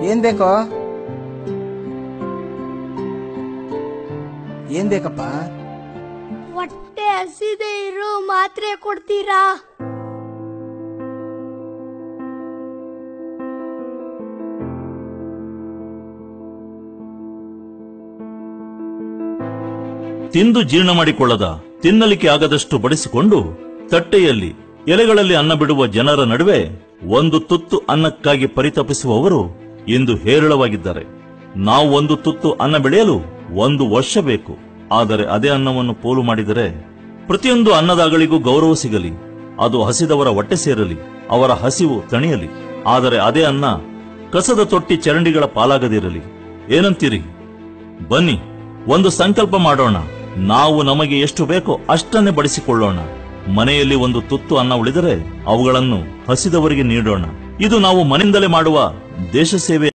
ಏನ್ ಬೇಕೋ ಏನ್ ಬೇಕಪ್ಪ ಹೊಟ್ಟೆ ಹಸಿದೆ ಇರೋ ಮಾತ್ರೆ ಕೊಡ್ತೀರಾ ತಿಂದು ಜೀರ್ಣ ಮಾಡಿಕೊಳ್ಳದ ತಿನ್ನಲಿಕ್ಕೆ ಆಗದಷ್ಟು ಬಡಿಸಿಕೊಂಡು ತಟ್ಟೆಯಲ್ಲಿ ಎಲೆಗಳಲ್ಲಿ ಅನ್ನ ಬಿಡುವ ಜನರ ನಡುವೆ ಒಂದು ತುತ್ತು ಅನ್ನಕ್ಕಾಗಿ ಪರಿತಪಿಸುವವರು ಇಂದು ಹೇರಳವಾಗಿದ್ದಾರೆ ನಾವು ಒಂದು ತುತ್ತು ಅನ್ನ ಬೆಳೆಯಲು ಒಂದು ವರ್ಷ ಬೇಕು ಆದರೆ ಅದೇ ಅನ್ನವನ್ನು ಪೋಲು ಮಾಡಿದರೆ ಪ್ರತಿಯೊಂದು ಅನ್ನದಾಗಳಿಗೂ ಗೌರವ ಸಿಗಲಿ ಅದು ಹಸಿದವರ ಹೊಟ್ಟೆ ಸೇರಲಿ ಅವರ ಹಸಿವು ತಣಿಯಲಿ ಆದರೆ ಅದೇ ಅನ್ನ ಕಸದ ತೊಟ್ಟಿ ಚರಂಡಿಗಳ ಪಾಲಾಗದಿರಲಿ ಏನಂತೀರಿ ಬನ್ನಿ ಒಂದು ಸಂಕಲ್ಪ ಮಾಡೋಣ ನಾವು ನಮಗೆ ಎಷ್ಟು ಬೇಕೋ ಅಷ್ಟನ್ನೇ ಬಡಿಸಿಕೊಳ್ಳೋಣ ಮನೆಯಲ್ಲಿ ಒಂದು ತುತ್ತು ಅನ್ನ ಉಳಿದರೆ ಅವುಗಳನ್ನು ಹಸಿದವರಿಗೆ ನೀಡೋಣ ಇದು ನಾವು ಮನೆಯಿಂದಲೇ ಮಾಡುವ ದೇಶ ಸೇವೆ